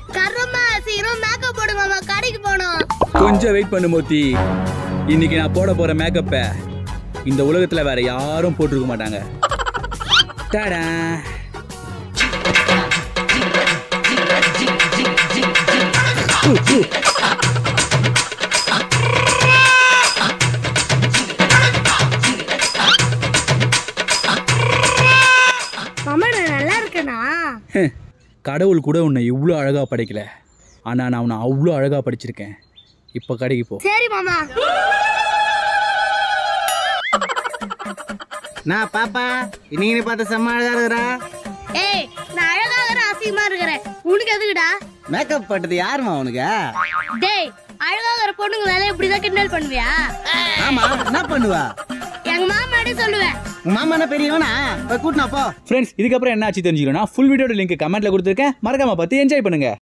கருமா சீக்கிரம் மேக்கப் போடு மாமா கடைக்கு போனோம் கொஞ்சம் வெயிட் பண்ணு மோத்தி இன்னைக்கு நான் போட போற மேக்கப்பை இந்த உலகத்துல வேற யாரும் போட்டிருக்க மாட்டாங்க டாடா ஊ, ஊ. மாமா நான் நல்லா இருக்கேனா ஹம், கடவுள் கூட உன்னை இவ்வளோ அழகா படைக்கல ஆனா நான் உன்னை அவ்வளோ அழகா படிச்சிருக்கேன் இப்போ கடைக்கு போ சரி மாமா நான் பாப்பா இன்னைக்கு நீ பார்த்த செம்ம அழகா இருக்கிறா ஏய் நான் அழகா இருக்கிறேன் அசிங்கமா இருக்கிறேன் உனக்கு எதுக்குடா மேக்கப் போட்டது யாருமா உனக்கு டேய் அழகா இருக்கிற பொண்ணுங்க வேலை இப்படிதான் கிண்டல் பண்ணுவியா ஆமா என்ன பண்ணுவா எங்க மாமாடி சொல்லுவேன் உன் மாமா என்ன பெரியவனா போய் கூட்டினா போ ஃப்ரெண்ட்ஸ் இதுக்கப்புறம் என்ன ஆச்சு தெரிஞ்சுக்கணும்னா ஃபுல் வீடியோட லிங்க் கமெண்ட்ல கொடுத்துருக்கேன் மறக்காம பார்த்து என்ஜாய் பண்ணுங்க